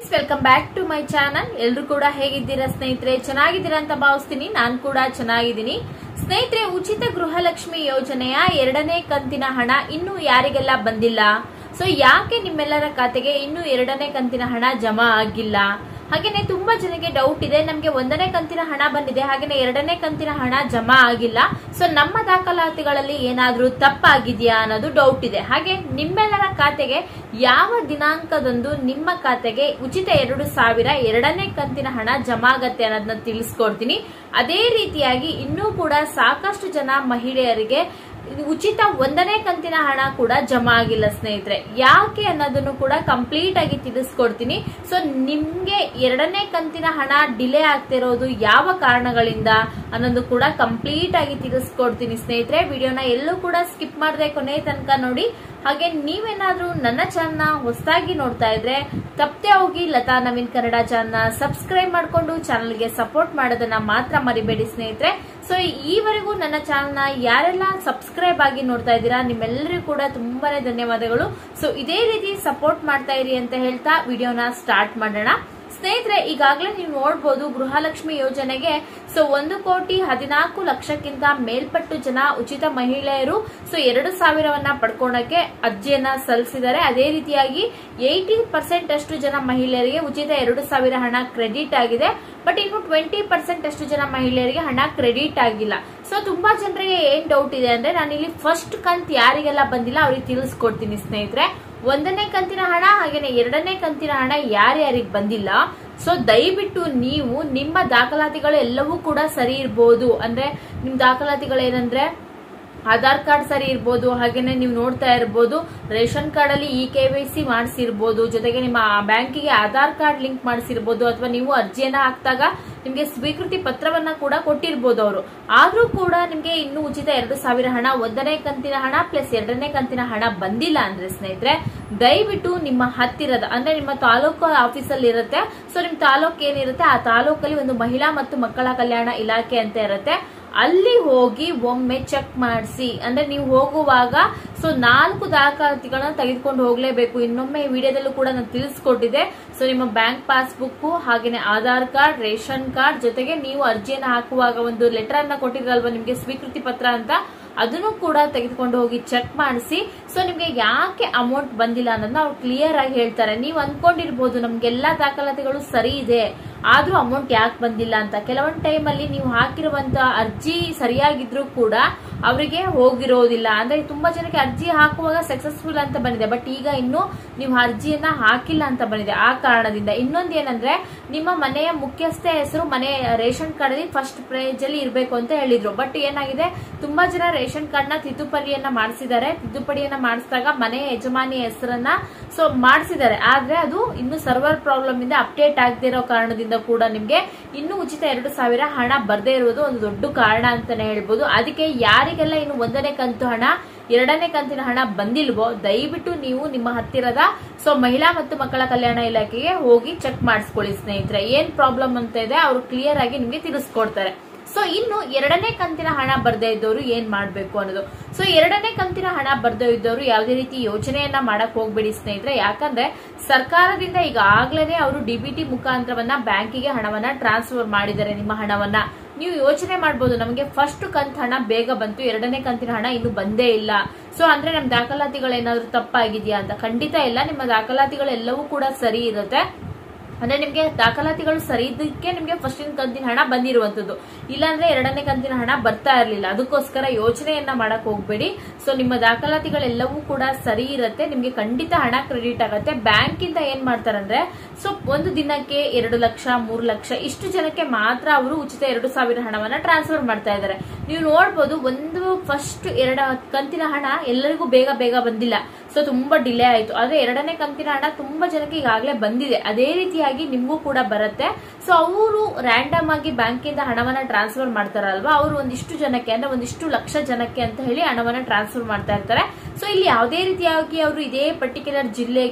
welcome back to my channel ಎಲ್ರು ಕೂಡ ಹೇಗಿದ್ದೀರಾ ಸ್ನೇಹಿತರೆ ಚೆನ್ನಾಗಿದ್ದೀರಾ ಅಂತ ಭಾವಿಸ್ತೀನಿ ನಾನು ಕೂಡ ಚೆನ್ನಾಗಿದ್ದೀನಿ ಸ್ನೇಹಿತರೆ ಉಚಿತ ಗೃಹಲಕ್ಷ್ಮಿ ಯೋಜನೆಯ ಎರಡನೇ ಕಂತಿನ ಹಣ ಇನ್ನೂ ಯಾರಿಗೆಲ್ಲ ಬಂದಿಲ್ಲ ಸೊ ಯಾಕೆ ನಿಮ್ಮೆಲ್ಲರ ಖಾತೆಗೆ ಇನ್ನೂ ಎರಡನೇ ಕಂತಿನ ಹಣ ಜಮಾ ಆಗಿಲ್ಲ ಹಾಗೇನೆ ತುಂಬಾ ಜನಕ್ಕೆ ಡೌಟ್ ಇದೆ ನಮ್ಗೆ ಒಂದನೇ ಕಂತಿನ ಹಣ ಬಂದಿದೆ ಹಾಗೇನೆ ಎರಡನೇ ಕಂತಿನ ಹಣ ಜಮಾ ಆಗಿಲ್ಲ ಸೊ ನಮ್ಮ ದಾಖಲಾತಿಗಳಲ್ಲಿ ಏನಾದ್ರೂ ತಪ್ಪಾಗಿದೆಯಾ ಅನ್ನೋದು ಡೌಟ್ ಇದೆ ಹಾಗೆ ನಿಮ್ಮೆಲ್ಲರ ಖಾತೆಗೆ ಯಾವ ದಿನಾಂಕದಂದು ನಿಮ್ಮ ಖಾತೆಗೆ ಉಚಿತ ಎರಡು ಸಾವಿರ ಎರಡನೇ ಕಂತಿನ ಹಣ ಜಮಾ ಆಗತ್ತೆ ಅನ್ನೋದನ್ನ ತಿಳಿಸ್ಕೊಡ್ತೀನಿ ಅದೇ ರೀತಿಯಾಗಿ ಇನ್ನೂ ಕೂಡ ಸಾಕಷ್ಟು ಜನ ಮಹಿಳೆಯರಿಗೆ ಉಚಿತ ಒಂದನೇ ಕಂತಿನ ಹಣ ಕೂಡ ಜಮಾ ಆಗಿಲ್ಲ ಸ್ನೇಹಿತರೆ ಯಾಕೆ ಅನ್ನೋದನ್ನು ಕೂಡ ಕಂಪ್ಲೀಟ್ ಆಗಿ ತಿಳಿಸ್ಕೊಡ್ತೀನಿ ಸೊ ನಿಮ್ಗೆ ಎರಡನೇ ಕಂತಿನ ಹಣ ಡಿಲೇ ಆಗ್ತಿರೋದು ಯಾವ ಕಾರಣಗಳಿಂದ ಅನ್ನೋದು ಕೂಡ ಕಂಪ್ಲೀಟ್ ಆಗಿ ತಿಳಿಸ್ಕೊಡ್ತೀನಿ ಸ್ನೇಹಿತರೆ ವಿಡಿಯೋನ ಎಲ್ಲೂ ಕೂಡ ಸ್ಕಿಪ್ ಮಾಡದೆ ಕೊನೆ ತನಕ ನೋಡಿ ಹಾಗೆ ನೀವೇನಾದ್ರೂ ನನ್ನ ಚಾನಲ್ನ ಹೊಸದಾಗಿ ನೋಡ್ತಾ ಇದ್ರೆ ತಪ್ಪದೆ ಹೋಗಿ ಲತಾ ನವೀನ್ ಕನ್ನಡ ಚಾನಲ್ನ ಸಬ್ಸ್ಕ್ರೈಬ್ ಮಾಡ್ಕೊಂಡು ಚಾನಲ್ಗೆ ಸಪೋರ್ಟ್ ಮಾಡೋದನ್ನ ಮಾತ್ರ ಮರಿಬೇಡಿ ಸ್ನೇಹಿತರೆ ಸೊ ಈವರೆಗೂ ನನ್ನ ಚಾನಲ್ನ ಯಾರೆಲ್ಲ ಸಬ್ಸ್ಕ್ರೈಬ್ ಆಗಿ ನೋಡ್ತಾ ಇದ್ದೀರಾ ನಿಮ್ಮೆಲ್ಲರಿಗೂ ಕೂಡ ತುಂಬಾನೇ ಧನ್ಯವಾದಗಳು ಸೊ ಇದೇ ರೀತಿ ಸಪೋರ್ಟ್ ಮಾಡ್ತಾ ಇರಿ ಅಂತ ಹೇಳ್ತಾ ವಿಡಿಯೋನ ಸ್ಟಾರ್ಟ್ ಮಾಡೋಣ ಸ್ನೇಹಿತರೆ ಈಗಾಗಲೇ ನೀವು ನೋಡಬಹುದು ಗೃಹಲಕ್ಷ್ಮಿ ಯೋಜನೆಗೆ ಸೊ ಒಂದು ಕೋಟಿ ಹದಿನಾಲ್ಕು ಲಕ್ಷಕ್ಕಿಂತ ಮೇಲ್ಪಟ್ಟು ಜನ ಉಚಿತ ಮಹಿಳೆಯರು ಸೊ ಎರಡು ಸಾವಿರವನ್ನ ಪಡ್ಕೊಳಕ್ಕೆ ಅರ್ಜಿಯನ್ನ ಸಲ್ಲಿಸಿದ್ದಾರೆ ಅದೇ ರೀತಿಯಾಗಿ ಏಯ್ಟಿ ಪರ್ಸೆಂಟ್ ಅಷ್ಟು ಜನ ಮಹಿಳೆಯರಿಗೆ ಉಚಿತ ಎರಡು ಸಾವಿರ ಹಣ ಕ್ರೆಡಿಟ್ ಆಗಿದೆ ಬಟ್ ಇನ್ನು ಟ್ವೆಂಟಿ ಪರ್ಸೆಂಟ್ ಅಷ್ಟು ಜನ ಮಹಿಳೆಯರಿಗೆ ಹಣ ಕ್ರೆಡಿಟ್ ಆಗಿಲ್ಲ ಸೊ ತುಂಬಾ ಜನರಿಗೆ ಏನ್ ಡೌಟ್ ಇದೆ ಅಂದ್ರೆ ನಾನು ಇಲ್ಲಿ ಫಸ್ಟ್ ಕಂತ್ ಯಾರಿಗೆಲ್ಲ ಬಂದಿಲ್ಲ ಅವ್ರಿಗೆ ತಿಳಿಸ್ಕೊಡ್ತೀನಿ ಸ್ನೇಹಿತರೆ ಒಂದನೇ ಕಂತಿನ ಹಣ ಹಾಗೇನೆ ಎರಡನೇ ಕಂತಿನ ಹಣ ಯಾರ್ಯಾರಿಗೆ ಬಂದಿಲ್ಲ ಸೊ ದಯವಿಟ್ಟು ನೀವು ನಿಮ್ಮ ದಾಖಲಾತಿಗಳು ಎಲ್ಲವೂ ಕೂಡ ಸರಿ ಇರ್ಬೋದು ಅಂದ್ರೆ ನಿಮ್ ದಾಖಲಾತಿಗಳು ಏನಂದ್ರೆ ಆಧಾರ್ ಕಾರ್ಡ್ ಸರಿ ಇರ್ಬೋದು ಹಾಗೇನೆ ನೀವು ನೋಡ್ತಾ ಇರ್ಬೋದು ರೇಷನ್ ಕಾರ್ಡ್ ಅಲ್ಲಿ ಇ ಕೆ ವೈ ಸಿ ಮಾಡಿಸಿರ್ಬೋದು ಜೊತೆಗೆ ನಿಮ್ಮ ಬ್ಯಾಂಕಿಗೆ ಆಧಾರ್ ಕಾರ್ಡ್ ಲಿಂಕ್ ಮಾಡಿಸಿರ್ಬೋದು ಅಥವಾ ನೀವು ಅರ್ಜಿಯನ್ನ ಹಾಕಿದಾಗ ನಿಮ್ಗೆ ಸ್ವೀಕೃತಿ ಪತ್ರವನ್ನ ಕೂಡ ಕೊಟ್ಟಿರ್ಬೋದು ಅವರು ಆದ್ರೂ ಕೂಡ ನಿಮ್ಗೆ ಇನ್ನು ಉಚಿತ ಎರಡು ಸಾವಿರ ಹಣ ಒಂದನೇ ಕಂತಿನ ಹಣ ಪ್ಲಸ್ ಎರಡನೇ ಕಂತಿನ ಹಣ ಬಂದಿಲ್ಲ ಅಂದ್ರೆ ಸ್ನೇಹಿತರೆ ದಯವಿಟ್ಟು ನಿಮ್ಮ ಹತ್ತಿರದ ಅಂದ್ರೆ ನಿಮ್ಮ ತಾಲೂಕು ಆಫೀಸಲ್ಲಿ ಇರುತ್ತೆ ಸೊ ನಿಮ್ ತಾಲೂಕ್ ಏನಿರುತ್ತೆ ಆ ತಾಲೂಕಲ್ಲಿ ಒಂದು ಮಹಿಳಾ ಮತ್ತು ಮಕ್ಕಳ ಕಲ್ಯಾಣ ಇಲಾಖೆ ಅಂತ ಇರುತ್ತೆ ಅಲ್ಲಿ ಹೋಗಿ ಒಮ್ಮೆ ಚೆಕ್ ಮಾಡಿಸಿ ಅಂದ್ರೆ ನೀವು ಹೋಗುವಾಗ ಸೊ ನಾಲ್ಕು ದಾಖಲಾತಿಗಳನ್ನ ತೆಗೆದುಕೊಂಡು ಹೋಗ್ಲೇಬೇಕು ಇನ್ನೊಮ್ಮೆ ಈ ವಿಡಿಯೋದಲ್ಲೂ ಕೂಡ ನಾನು ತಿಳಿಸ್ಕೊಟ್ಟಿದೆ ಸೊ ನಿಮ್ಮ ಬ್ಯಾಂಕ್ ಪಾಸ್ಬುಕ್ ಹಾಗೇನೆ ಆಧಾರ್ ಕಾರ್ಡ್ ರೇಷನ್ ಕಾರ್ಡ್ ಜೊತೆಗೆ ನೀವು ಅರ್ಜಿಯನ್ನು ಹಾಕುವಾಗ ಒಂದು ಲೆಟರ್ ಅನ್ನ ಕೊಟ್ಟಿದ್ರಲ್ವಾ ನಿಮ್ಗೆ ಸ್ವೀಕೃತಿ ಪತ್ರ ಅಂತ ಅದನ್ನು ಕೂಡ ತೆಗೆದುಕೊಂಡು ಹೋಗಿ ಚೆಕ್ ಮಾಡಿಸಿ ಸೊ ನಿಮ್ಗೆ ಯಾಕೆ ಅಮೌಂಟ್ ಬಂದಿಲ್ಲ ಅನ್ನೋದನ್ನ ಅವ್ರು ಕ್ಲಿಯರ್ ಆಗಿ ಹೇಳ್ತಾರೆ ನೀವು ಅನ್ಕೊಂಡಿರ್ಬೋದು ನಮ್ಗೆಲ್ಲಾ ದಾಖಲಾತಿಗಳು ಸರಿ ಇದೆ ಆದ್ರೂ ಅಮೌಂಟ್ ಯಾಕೆ ಬಂದಿಲ್ಲ ಅಂತ ಕೆಲವೊಂದು ಟೈಮ್ ಅಲ್ಲಿ ನೀವು ಹಾಕಿರುವಂತ ಅರ್ಜಿ ಸರಿಯಾಗಿದ್ರು ಕೂಡ ಅವರಿಗೆ ಹೋಗಿರೋದಿಲ್ಲ ಅಂದ್ರೆ ತುಂಬಾ ಜನಕ್ಕೆ ಅರ್ಜಿ ಹಾಕುವಾಗ ಸಕ್ಸಸ್ಫುಲ್ ಅಂತ ಬಂದಿದೆ ಬಟ್ ಈಗ ಇನ್ನು ನೀವು ಅರ್ಜಿಯನ್ನ ಹಾಕಿಲ್ಲ ಅಂತ ಬಂದಿದೆ ಆ ಕಾರಣದಿಂದ ಇನ್ನೊಂದು ಏನಂದ್ರೆ ನಿಮ್ಮ ಮನೆಯ ಮುಖ್ಯಸ್ಥೆ ಹೆಸರು ಮನೆ ರೇಷನ್ ಕಾರ್ಡ್ ಅಲ್ಲಿ ಫಸ್ಟ್ ಪೇಜ್ ಅಲ್ಲಿ ಇರಬೇಕು ಅಂತ ಹೇಳಿದ್ರು ಬಟ್ ಏನಾಗಿದೆ ತುಂಬಾ ಜನ ರೇಷನ್ ಕಾರ್ಡ್ ನ ತಿದ್ದುಪಡಿಯನ್ನ ಮಾಡಿಸಿದ್ದಾರೆ ತಿದ್ದುಪಡಿಯನ್ನ ಮಾಡಿಸಿದಾಗ ಮನೆ ಯಜಮಾನಿ ಹೆಸರನ್ನ ಸೊ ಮಾಡಿಸಿದ್ದಾರೆ ಆದ್ರೆ ಅದು ಇನ್ನು ಸರ್ವರ್ ಪ್ರಾಬ್ಲಮ್ ಇಂದ ಅಪ್ಡೇಟ್ ಆಗದೆ ಇರೋ ಕಾರಣದಿಂದ ಕೂಡ ನಿಮ್ಗೆ ಇನ್ನು ಉಚಿತ ಎರಡು ಸಾವಿರ ಹಣ ಬರ್ದೇ ಇರುವುದು ಒಂದು ದೊಡ್ಡ ಕಾರಣ ಅಂತಾನೆ ಹೇಳ್ಬೋದು ಅದಕ್ಕೆ ಯಾರಿಗೆಲ್ಲ ಇನ್ನು ಒಂದನೇ ಕಂತು ಹಣ ಎರಡನೇ ಕಂತಿನ ಹಣ ಬಂದಿಲ್ವೋ ದಯವಿಟ್ಟು ನೀವು ನಿಮ್ಮ ಹತ್ತಿರದ ಸೊ ಮಹಿಳಾ ಮತ್ತು ಮಕ್ಕಳ ಕಲ್ಯಾಣ ಇಲಾಖೆಗೆ ಹೋಗಿ ಚೆಕ್ ಮಾಡಿಸ್ಕೊಳ್ಳಿ ಸ್ನೇಹಿತರೆ ಏನ್ ಪ್ರಾಬ್ಲಮ್ ಅಂತ ಇದೆ ಅವರು ಕ್ಲಿಯರ್ ಆಗಿ ನಿಮ್ಗೆ ತಿಳಿಸ್ಕೊಡ್ತಾರೆ ಸೊ ಇನ್ನು ಎರಡನೇ ಕಂತಿನ ಹಣ ಬರ್ದೇ ಇದ್ದವರು ಏನ್ ಮಾಡ್ಬೇಕು ಅನ್ನೋದು ಸೊ ಎರಡನೇ ಕಂತಿನ ಹಣ ಬರ್ದೇ ಇದ್ದವರು ಯಾವುದೇ ರೀತಿ ಯೋಜನೆಯನ್ನ ಮಾಡಕ್ ಹೋಗ್ಬೇಡಿ ಸ್ನೇಹಿತರೆ ಯಾಕಂದ್ರೆ ಸರ್ಕಾರದಿಂದ ಈಗ ಆಗ್ಲೇನೆ ಅವರು ಡಿಬಿಟಿ ಮುಖಾಂತರವನ್ನ ಬ್ಯಾಂಕಿಗೆ ಹಣವನ್ನ ಟ್ರಾನ್ಸ್ಫರ್ ಮಾಡಿದ್ದಾರೆ ನಿಮ್ಮ ಹಣವನ್ನ ನೀವು ಯೋಚನೆ ಮಾಡ್ಬೋದು ನಮಗೆ ಫಸ್ಟ್ ಕಂತ್ ಹಣ ಬೇಗ ಬಂತು ಎರಡನೇ ಕಂತಿನ ಹಣ ಇನ್ನು ಬಂದೇ ಇಲ್ಲ ಸೊ ಅಂದ್ರೆ ನಮ್ ದಾಖಲಾತಿಗಳು ಏನಾದ್ರು ತಪ್ಪಾಗಿದೆಯಾ ಅಂತ ಖಂಡಿತ ಇಲ್ಲ ನಿಮ್ಮ ದಾಖಲಾತಿಗಳು ಎಲ್ಲವೂ ಕೂಡ ಸರಿ ಇರುತ್ತೆ ಅಂದ್ರೆ ನಿಮ್ಗೆ ದಾಖಲಾತಿಗಳು ಸರಿ ಇದ್ದಕ್ಕೆ ನಿಮ್ಗೆ ಫಸ್ಟ್ ಕಂತಿನ ಹಣ ಬಂದಿರುವಂತದ್ದು ಇಲ್ಲಾಂದ್ರೆ ಎರಡನೇ ಕಂತಿನ ಹಣ ಬರ್ತಾ ಇರ್ಲಿಲ್ಲ ಅದಕ್ಕೋಸ್ಕರ ಯೋಚನೆಯನ್ನ ಮಾಡಕ್ ಹೋಗ್ಬೇಡಿ ಸೊ ನಿಮ್ಮ ದಾಖಲಾತಿಗಳೆಲ್ಲವೂ ಕೂಡ ಸರಿ ಇರುತ್ತೆ ನಿಮ್ಗೆ ಖಂಡಿತ ಹಣ ಕ್ರೆಡಿಟ್ ಆಗುತ್ತೆ ಬ್ಯಾಂಕ್ ಇಂದ ಏನ್ ಮಾಡ್ತಾರಂದ್ರೆ ಸೊ ಒಂದು ದಿನಕ್ಕೆ ಎರಡು ಲಕ್ಷ ಮೂರು ಲಕ್ಷ ಇಷ್ಟು ಜನಕ್ಕೆ ಮಾತ್ರ ಅವರು ಉಚಿತ ಎರಡು ಸಾವಿರ ಹಣವನ್ನ ಟ್ರಾನ್ಸ್ಫರ್ ಮಾಡ್ತಾ ಇದ್ದಾರೆ ನೀವು ನೋಡ್ಬೋದು ಒಂದು ಫಸ್ಟ್ ಎರಡ ಕಂತಿನ ಹಣ ಎಲ್ಲರಿಗೂ ಬೇಗ ಬೇಗ ಬಂದಿಲ್ಲ ಸೊ ತುಂಬಾ ಡಿಲೇ ಆಯ್ತು ಆದ್ರೆ ಎರಡನೇ ಕಂತಿನ ಹಣ ತುಂಬಾ ಜನಕ್ಕೆ ಈಗಾಗಲೇ ಬಂದಿದೆ ಅದೇ ರೀತಿಯಾಗಿ ನಿಮ್ಗೂ ಕೂಡ ಬರುತ್ತೆ ಸೊ ಅವರು ರ್ಯಾಂಡಮ್ ಆಗಿ ಬ್ಯಾಂಕಿಂದ ಹಣವನ್ನ ಟ್ರಾನ್ಸ್ಫರ್ ಮಾಡ್ತಾರಲ್ವಾ ಅವರು ಒಂದಿಷ್ಟು ಜನಕ್ಕೆ ಅಂದ್ರೆ ಒಂದಿಷ್ಟು ಲಕ್ಷ ಜನಕ್ಕೆ ಅಂತ ಹೇಳಿ ಹಣವನ್ನ ಟ್ರಾನ್ಸ್ಫರ್ ಮಾಡ್ತಾ ಇರ್ತಾರೆ ಸೊ ಇಲ್ಲಿ ಯಾವುದೇ ರೀತಿಯಾಗಿ ಅವರು ಇದೇ ಪರ್ಟಿಕ್ಯುಲರ್ ಜಿಲ್ಲೆಗೆ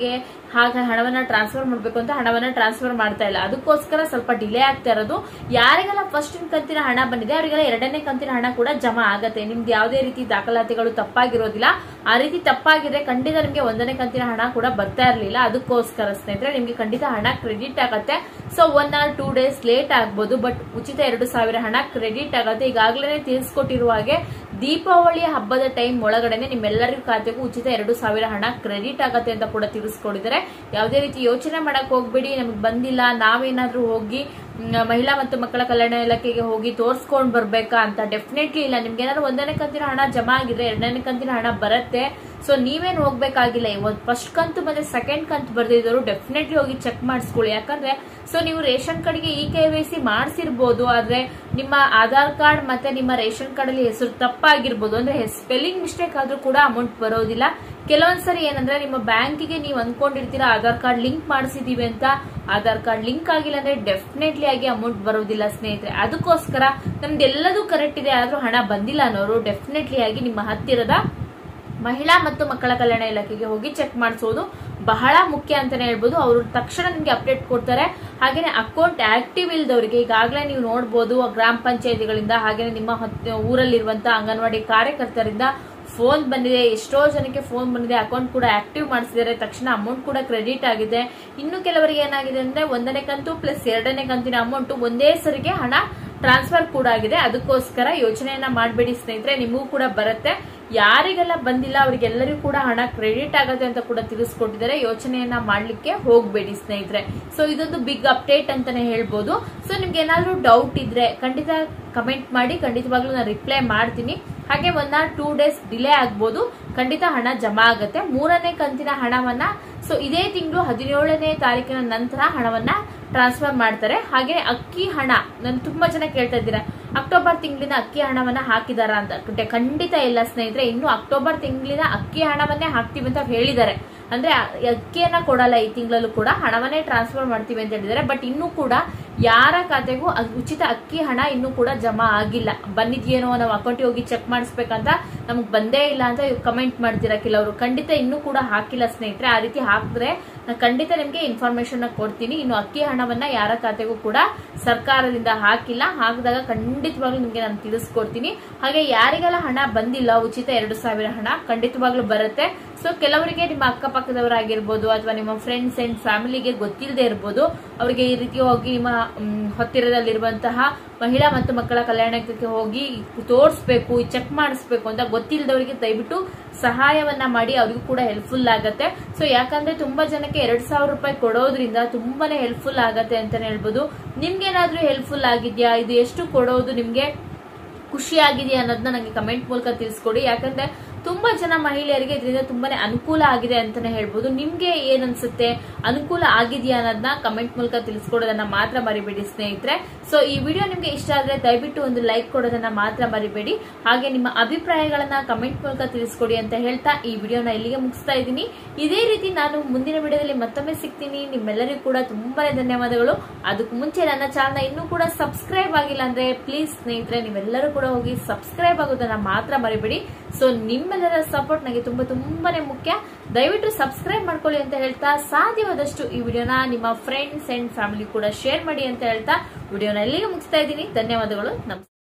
ಹಾಗೆ ಹಣವನ್ನ ಟ್ರಾನ್ಸ್ಫರ್ ಮಾಡಬೇಕು ಅಂತ ಹಣವನ್ನ ಟ್ರಾನ್ಸ್ಫರ್ ಮಾಡ್ತಾ ಇಲ್ಲ ಅದಕ್ಕೋಸ್ಕರ ಸ್ವಲ್ಪ ಡಿಲೇ ಆಗ್ತಾ ಇರೋದು ಯಾರಿಗೆಲ್ಲ ಫಸ್ಟ್ ಕಂತಿನ ಹಣ ಬಂದಿದೆ ಅವರಿಗೆಲ್ಲ ಎರಡನೇ ಕಂತಿನ ಹಣ ಕೂಡ ಜಮಾ ಆಗತ್ತೆ ನಿಮ್ದು ಯಾವುದೇ ರೀತಿ ದಾಖಲಾತಿಗಳು ತಪ್ಪಾಗಿರೋದಿಲ್ಲ ಆ ರೀತಿ ತಪ್ಪಾಗಿದ್ರೆ ಖಂಡಿತ ನಿಮ್ಗೆ ಒಂದನೇ ಕಂತಿನ ಹಣ ಕೂಡ ಬರ್ತಾ ಇರಲಿಲ್ಲ ಅದಕ್ಕೋಸ್ಕರ ಸ್ನೇಹಿತರೆ ನಿಮ್ಗೆ ಖಂಡಿತ ಹಣ ಕ್ರೆಡಿಟ್ ಆಗತ್ತೆ so one or two days late ಆಗ್ಬೋದು ಬಟ್ ಉಚಿತ ಎರಡು ಸಾವಿರ ಹಣ ಕ್ರೆಡಿಟ್ ಆಗತ್ತೆ ಈಗಾಗಲೇ ತಿಳಿಸ್ಕೊಟ್ಟಿರುವ ಹಾಗೆ ದೀಪಾವಳಿ ಹಬ್ಬದ ಟೈಮ್ ಒಳಗಡೆನೆ ನಿಮ್ಮೆಲ್ಲರಿಗೂ ಖಾತೆಗೂ ಉಚಿತ ಎರಡು ಸಾವಿರ ಹಣ ಕ್ರೆಡಿಟ್ ಆಗತ್ತೆ ಅಂತ ಕೂಡ ತಿಳಿಸ್ಕೊಟ್ಟಿದ್ದಾರೆ ಯಾವುದೇ ರೀತಿ ಯೋಚನೆ ಮಾಡಕ್ ಹೋಗ್ಬೇಡಿ ನಮಗೆ ಬಂದಿಲ್ಲ ನಾವೇನಾದ್ರೂ ಹೋಗಿ ಮ್, ಮಹಿಳಾ ಮತ್ತು ಮಕ್ಕಳ ಕಲ್ಯಾಣ ಇಲಾಖೆಗೆ ಹೋಗಿ ತೋರ್ಸ್ಕೊಂಡ್ ಬರ್ಬೇಕಾ ಅಂತ ಡೆಫಿನೆಟ್ಲಿ ಇಲ್ಲ ನಿಮ್ಗೆ ಏನಾದ್ರು ಒಂದನೇ ಕಂತಿನ ಹಣ ಜಮಾ ಆಗಿದ್ರೆ ಎರಡನೇ ಕಂತಿನ ಹಣ ಬರುತ್ತೆ ಸೊ ನೀವೇನ್ ಹೋಗ್ಬೇಕಾಗಿಲ್ಲ ಇವತ್ತು ಫಸ್ಟ್ ಕಂತು ಮತ್ತೆ ಸೆಕೆಂಡ್ ಕಂತು ಬರ್ದಿದ್ದವರು ಡೆಫಿನೆಟ್ಲಿ ಹೋಗಿ ಚೆಕ್ ಮಾಡಿಸ್ಕೊಳ್ಳಿ ಯಾಕಂದ್ರೆ ಸೊ ನೀವು ರೇಷನ್ ಕಾರ್ಡ್ಗೆ ಇ ಕೆ ವೈ ಸಿ ಮಾಡಿಸಿರ್ಬೋದು ಆದ್ರೆ ನಿಮ್ಮ ಆಧಾರ್ ಕಾರ್ಡ್ ಮತ್ತೆ ನಿಮ್ಮ ರೇಷನ್ ಕಾರ್ಡ್ ಅಲ್ಲಿ ಹೆಸರು ತಪ್ಪಾಗಿರ್ಬೋದು ಅಂದ್ರೆ ಸ್ಪೆಲ್ಲಿಂಗ್ ಮಿಸ್ಟೇಕ್ ಆದ್ರೂ ಕೂಡ ಅಮೌಂಟ್ ಬರೋದಿಲ್ಲ ಕೆಲವೊಂದ್ಸರಿ ಏನಂದ್ರೆ ನಿಮ್ಮ ಬ್ಯಾಂಕಿಗೆ ನೀವು ಅನ್ಕೊಂಡಿರ್ತೀರಾ ಆಧಾರ್ ಕಾರ್ಡ್ ಲಿಂಕ್ ಮಾಡಿಸಿದೀವಿ ಅಂತ ಆಧಾರ್ ಕಾರ್ಡ್ ಲಿಂಕ್ ಆಗಿಲ್ಲ ಅಂದ್ರೆ ಡೆಫಿನೆಟ್ಲಿ ಆಗಿ ಅಮೌಂಟ್ ಬರೋದಿಲ್ಲ ಸ್ನೇಹಿತರೆ ಅದಕ್ಕೋಸ್ಕರ ನಮ್ದು ಎಲ್ಲದೂ ಕರೆಕ್ಟ್ ಇದೆ ಆದ್ರೂ ಹಣ ಬಂದಿಲ್ಲ ಅನ್ನೋರು ಡೆಫಿನೆಟ್ಲಿ ಆಗಿ ನಿಮ್ಮ ಹತ್ತಿರದ ಮಹಿಳಾ ಮತ್ತು ಮಕ್ಕಳ ಕಲ್ಯಾಣ ಇಲಾಖೆಗೆ ಹೋಗಿ ಚೆಕ್ ಮಾಡಿಸೋದು ಬಹಳ ಮುಖ್ಯ ಅಂತಾನೆ ಹೇಳ್ಬೋದು ಅವರು ತಕ್ಷಣ ನಿಮ್ಗೆ ಅಪ್ಡೇಟ್ ಕೊಡ್ತಾರೆ ಹಾಗೇನೆ ಅಕೌಂಟ್ ಆಕ್ಟಿವ್ ಇಲ್ದವರಿಗೆ ಈಗಾಗಲೇ ನೀವು ನೋಡ್ಬೋದು ಗ್ರಾಮ ಪಂಚಾಯತಿಗಳಿಂದ ಹಾಗೇನೆ ನಿಮ್ಮ ಹತ್- ಊರಲ್ಲಿರುವಂತಹ ಅಂಗನವಾಡಿ ಕಾರ್ಯಕರ್ತರಿಂದ ಫೋನ್ ಬಂದಿದೆ ಎಷ್ಟೋ ಜನಕ್ಕೆ ಫೋನ್ ಬಂದಿದೆ ಅಕೌಂಟ್ ಕೂಡ ಆಕ್ಟಿವ್ ಮಾಡಿಸಿದ್ದಾರೆ ತಕ್ಷಣ ಅಮೌಂಟ್ ಕೂಡ ಕ್ರೆಡಿಟ್ ಆಗಿದೆ ಇನ್ನು ಕೆಲವರಿಗೆ ಏನಾಗಿದೆ ಅಂದ್ರೆ ಒಂದನೇ ಕಂತು ಪ್ಲಸ್ ಎರಡನೇ ಕಂತಿನ ಅಮೌಂಟ್ ಒಂದೇ ಸರಿಗೆ ಹಣ ಟ್ರಾನ್ಸ್ಫರ್ ಕೂಡ ಆಗಿದೆ ಅದಕ್ಕೋಸ್ಕರ ಯೋಚನೆಯನ್ನ ಮಾಡಬೇಡಿ ಸ್ನೇಹಿತರೆ ನಿಮಗೂ ಕೂಡ ಬರುತ್ತೆ ಯಾರಿಗೆಲ್ಲ ಬಂದಿಲ್ಲ ಅವರಿಗೆಲ್ಲರಿಗೂ ಕೂಡ ಹಣ ಕ್ರೆಡಿಟ್ ಆಗತ್ತೆ ಅಂತ ಕೂಡ ತಿಳಿಸ್ಕೊಟ್ಟಿದ್ದಾರೆ ಯೋಚನೆಯನ್ನ ಮಾಡ್ಲಿಕ್ಕೆ ಹೋಗ್ಬೇಡಿ ಸ್ನೇಹಿತರೆ ಸೊ ಇದೊಂದು ಬಿಗ್ ಅಪ್ಡೇಟ್ ಅಂತಾನೆ ಹೇಳ್ಬೋದು ಸೊ ನಿಮ್ಗೆ ಏನಾದ್ರೂ ಡೌಟ್ ಇದ್ರೆ ಖಂಡಿತ ಕಮೆಂಟ್ ಮಾಡಿ ಖಂಡಿತವಾಗ್ಲೂ ನಾನು ರಿಪ್ಲೈ ಮಾಡ್ತೀನಿ ಹಾಗೆ one or two days delay ಆಗ್ಬೋದು ಖಂಡಿತ ಹಣ ಜಮಾ ಆಗುತ್ತೆ ಮೂರನೇ ಕಂತಿನ ಹಣವನ್ನ ಸೊ ಇದೇ ತಿಂಗಳು ಹದಿನೇಳನೇ ತಾರೀಕಿನ ನಂತರ ಹಣವನ್ನ ಟ್ರಾನ್ಸ್ಫರ್ ಮಾಡ್ತಾರೆ ಹಾಗೆ ಅಕ್ಕಿ ಹಣ ನನ್ ತುಂಬಾ ಜನ ಕೇಳ್ತಾ ಇದ್ದೀರಾ ಅಕ್ಟೋಬರ್ ತಿಂಗಳಿನ ಅಕ್ಕಿ ಹಣವನ್ನ ಹಾಕಿದಾರ ಅಂತ ಖಂಡಿತ- ಖಂಡಿತ ಇಲ್ಲ ಸ್ನೇಹಿತರೆ ಇನ್ನು ಅಕ್ಟೋಬರ್ ತಿಂಗಳಿನ ಅಕ್ಕಿ ಹಣವನ್ನೇ ಹಾಕ್ತೀವಿ ಅಂತ ಹೇಳಿದ್ದಾರೆ ಅಂದ್ರೆ ಅ- ಅಕ್ಕಿಯನ್ನ ಕೊಡಲ್ಲ ಈ ತಿಂಗಳಲ್ಲೂ ಕೂಡ ಹಣವನ್ನೇ ಟ್ರಾನ್ಸ್ಫರ್ ಮಾಡ್ತೀವಿ ಅಂತ ಹೇಳಿದ್ದಾರೆ ಬಟ್ ಇನ್ನೂ ಕೂಡ ಯಾರ ಖಾತೆಗೂ ಅ- ಉಚಿತ ಅಕ್ಕಿ ಹಣ ಇನ್ನೂ ಕೂಡ ಜಮಾ ಆಗಿಲ್ಲ ಬಂದಿದ್ಯೇನೋ ನಾವು ಅಕೌಂಟಿಗೆ ಹೋಗಿ ಚೆಕ್ ಮಾಡಿಸ್ಬೇಕಂತ ನಮಗ್ ಬಂದೇ ಇಲ್ಲ ಅಂತ ಕಮೆಂಟ್ ಮಾಡ್ತೀರಾ ಕೆಲವರು ಖಂಡಿತ ಇನ್ನೂ ಕೂಡ ಹಾಕಿಲ್ಲ ಸ್ನೇಹಿತರೆ ಆ ರೀತಿ ಹಾಕಿದ್ರೆ ನಾನು ಖಂಡಿತ ನಿಮ್ಗೆ ಇನ್ಫಾರ್ಮೇಶನ್ ಕೊಡ್ತೀನಿ ಇನ್ನು ಅಕ್ಕಿ ಹಣವನ್ನ ಯಾರ ಖಾತೆಗೂ ಕೂಡ ಸರ್ಕಾರದಿಂದ ಹಾಕಿಲ್ಲ ಹಾಕಿದಾಗ ಖಂಡಿತವಾಗ್ಲೂ ನಿಮ್ಗೆ ನಾನು ತಿಳಿಸ್ಕೊಡ್ತೀನಿ ಹಾಗೆ ಯಾರಿಗೆಲ್ಲ ಹಣ ಬಂದಿಲ್ಲ ಉಚಿತ ಎರಡು ಸಾವಿರ ಹಣ ಖಂಡಿತವಾಗ್ಲೂ ಬರುತ್ತೆ ಸೊ ಕೆಲವರಿಗೆ ನಿಮ್ಮ ಅಕ್ಕಪಕ್ಕದವರಾಗಿರ್ಬೋದು ಅಥವಾ ನಿಮ್ಮ ಫ್ರೆಂಡ್ಸ್ ಅಂಡ್ ಫ್ಯಾಮಿಲಿಗೆ ಗೊತ್ತಿಲ್ಲದೆ ಇರ್ಬೋದು ಅವರಿಗೆ ಈ ರೀತಿ ಹೋಗಿ ನಿಮ್ಮ ಮ್, ಹತ್ತಿರದಲ್ಲಿರುವಂತಹ ಮಹಿಳಾ ಮತ್ತು ಮಕ್ಕಳ ಕಲ್ಯಾಣಕ್ಕೆ ಹೋಗಿ ತೋರಿಸ್ಬೇಕು ಚೆಕ್ ಮಾಡಿಸ್ಬೇಕು ಅಂತ ಗೊತ್ತಿಲ್ಲದವರಿಗೆ ದಯವಿಟ್ಟು ಸಹಾಯವನ್ನ ಮಾಡಿ ಅವರಿಗೂ ಕೂಡ ಹೆಲ್ಪ್ಫುಲ್ ಆಗತ್ತೆ ಸೊ ಯಾಕಂದ್ರೆ ತುಂಬಾ ಜನಕ್ಕೆ ಎರಡ್ ಸಾವಿರ ರೂಪಾಯಿ ಕೊಡೋದ್ರಿಂದ ತುಂಬಾನೇ ಹೆಲ್ಪ್ಫುಲ್ ಆಗತ್ತೆ ಅಂತಾನೆ ಹೇಳ್ಬೋದು ನಿಮ್ಗೇನಾದ್ರೂ ಹೆಲ್ಪ್ಫುಲ್ ಆಗಿದ್ಯಾ ಇದು ಎಷ್ಟು ಕೊಡೋದು ನಿಮ್ಗೆ ಖುಷಿ ಆಗಿದೆಯಾ ಅನ್ನೋದನ್ನ ನನಗೆ ಕಮೆಂಟ್ ಮೂಲಕ ತಿಳಿಸ್ಕೊಡಿ ಯಾಕಂದ್ರೆ ತುಂಬಾ ಜನ ಮಹಿಳೆಯರಿಗೆ ಇದರಿಂದ ತುಂಬಾನೇ ಅನುಕೂಲ ಆಗಿದೆ ಅಂತಾನೆ ಹೇಳ್ಬೋದು ನಿಮ್ಗೆ ಏನ್ ಅನ್ಸುತ್ತೆ ಅನುಕೂಲ ಆಗಿದೆಯಾ ಅನ್ನೋದನ್ನ ಕಮೆಂಟ್ ಮೂಲಕ ತಿಳಿಸ್ಕೊಡೋದನ್ನ ಮಾತ್ರ ಮರಿಬೇಡಿ ಸ್ನೇಹಿತರೆ ಸೊ ಈ ವಿಡಿಯೋ ನಿಮ್ಗೆ ಇಷ್ಟ ಆದ್ರೆ ದಯವಿಟ್ಟು ಒಂದು ಲೈಕ್ ಕೊಡೋದನ್ನ ಮಾತ್ರ ಮರಿಬೇಡಿ ಹಾಗೆ ನಿಮ್ಮ ಅಭಿಪ್ರಾಯಗಳನ್ನ ಕಮೆಂಟ್ ಮೂಲಕ ತಿಳಿಸ್ಕೊಡಿ ಅಂತ ಹೇಳ್ತಾ ಈ ವಿಡಿಯೋನ ಇಲ್ಲಿಗೆ ಮುಗಿಸ್ತಾ ಇದ್ದೀನಿ ಇದೇ ರೀತಿ ನಾನು ಮುಂದಿನ ವಿಡಿಯೋದಲ್ಲಿ ಮತ್ತೊಮ್ಮೆ ಸಿಗ್ತೀನಿ ನಿಮ್ಮೆಲ್ಲರಿಗೂ ಕೂಡ ತುಂಬಾನೇ ಧನ್ಯವಾದಗಳು ಅದಕ್ಕೂ ಮುಂಚೆ ನನ್ನ ಚಾನಲ್ ಇನ್ನೂ ಕೂಡ ಸಬ್ಸ್ಕ್ರೈಬ್ ಆಗಿಲ್ಲ ಅಂದ್ರೆ ಪ್ಲೀಸ್ ಸ್ನೇಹಿತರೆ ನೀವೆಲ್ಲರೂ ಕೂಡ ಹೋಗಿ ಸಬ್ಸ್ಕ್ರೈಬ್ ಆಗೋದನ್ನ ಮಾತ್ರ ಮರಿಬೇಡಿ ಸೊ ನಿಮ್ಮೆಲ್ಲರ ಸಪೋರ್ಟ್ ನನಗೆ ತುಂಬಾ ತುಂಬಾನೇ ಮುಖ್ಯ ದಯವಿಟ್ಟು ಸಬ್ಸ್ಕ್ರೈಬ್ ಮಾಡ್ಕೊಳ್ಳಿ ಅಂತ ಹೇಳ್ತಾ ಸಾಧ್ಯವಾದಷ್ಟು ಈ ವಿಡಿಯೋನ ನಿಮ್ಮ ಫ್ರೆಂಡ್ಸ್ ಅಂಡ್ ಫ್ಯಾಮಿಲಿ ಕೂಡ ಶೇರ್ ಮಾಡಿ ಅಂತ ಹೇಳ್ತಾ ವಿಡಿಯೋನ ಎಲ್ಲಿಗೆ ಮುಗಿಸ್ತಾ ಇದ್ದೀನಿ ಧನ್ಯವಾದಗಳು ನಮಸ್ಕಾರ